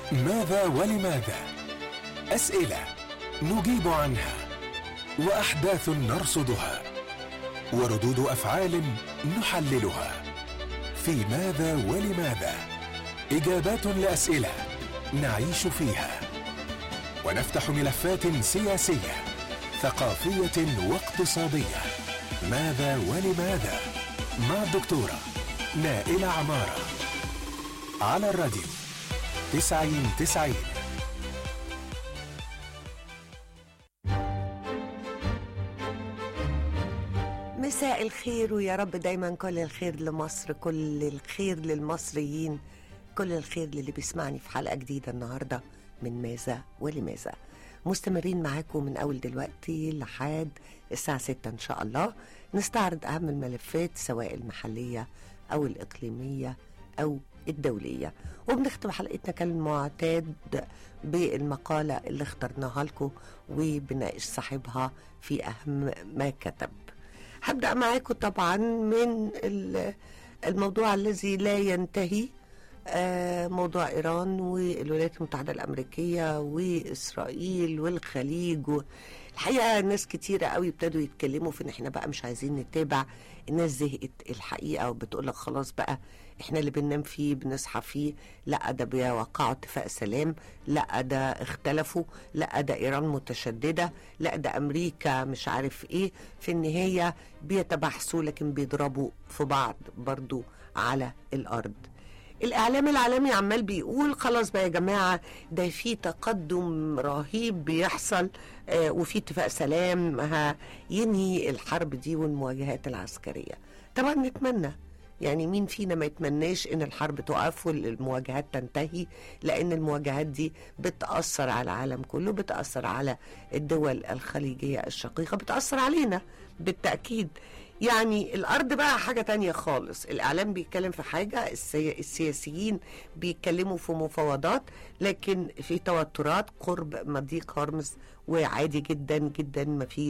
ماذا ولماذا اسئله نجيب عنها واحداث نرصدها وردود افعال نحللها في ماذا ولماذا اجابات لاسئله نعيش فيها ونفتح ملفات سياسيه ثقافيه واقتصاديه ماذا ولماذا مع الدكتوره نائله عماره على الراديو تسعين تسعين مساء الخير ويا رب دايما كل الخير لمصر كل الخير للمصريين كل الخير للي بيسمعني في حلقة جديدة النهاردة من ماذا ولماذا مستمرين معاكم من أول دلوقتي لحد الساعة 6 إن شاء الله نستعرض أهم الملفات سواء المحلية أو الإقليمية أو الدولية وبنختم حلقتنا كالمعتاد بالمقالة اللي اخترناها لكم وبناقش صاحبها في أهم ما كتب هبدأ معاكم طبعا من ال- الموضوع الذي لا ينتهي آه، موضوع إيران والولايات المتحدة الأمريكية وإسرائيل والخليج و... الحقيقة ناس كتيرة قوي ابتدوا يتكلموا في إن إحنا بقى مش عايزين نتابع الناس زهقت الحقيقة وبتقول لك خلاص بقى إحنا اللي بننام فيه بنصحى فيه لا ده بيوقعوا اتفاق سلام لا ده اختلفوا لا ده إيران متشددة لا ده أمريكا مش عارف إيه في النهاية بيتباحثوا لكن بيضربوا في بعض برضو على الأرض الاعلام العالمي عمال بيقول خلاص بقى يا جماعه ده في تقدم رهيب بيحصل آه وفي اتفاق سلام هينهي الحرب دي والمواجهات العسكريه طبعا نتمنى يعني مين فينا ما يتمناش ان الحرب تقف والمواجهات تنتهي لان المواجهات دي بتاثر على العالم كله بتاثر على الدول الخليجيه الشقيقه بتاثر علينا بالتاكيد يعني الارض بقى حاجه تانية خالص الاعلام بيتكلم في حاجه السي... السياسيين بيتكلموا في مفاوضات لكن في توترات قرب مضيق هرمز وعادي جدا جدا ما في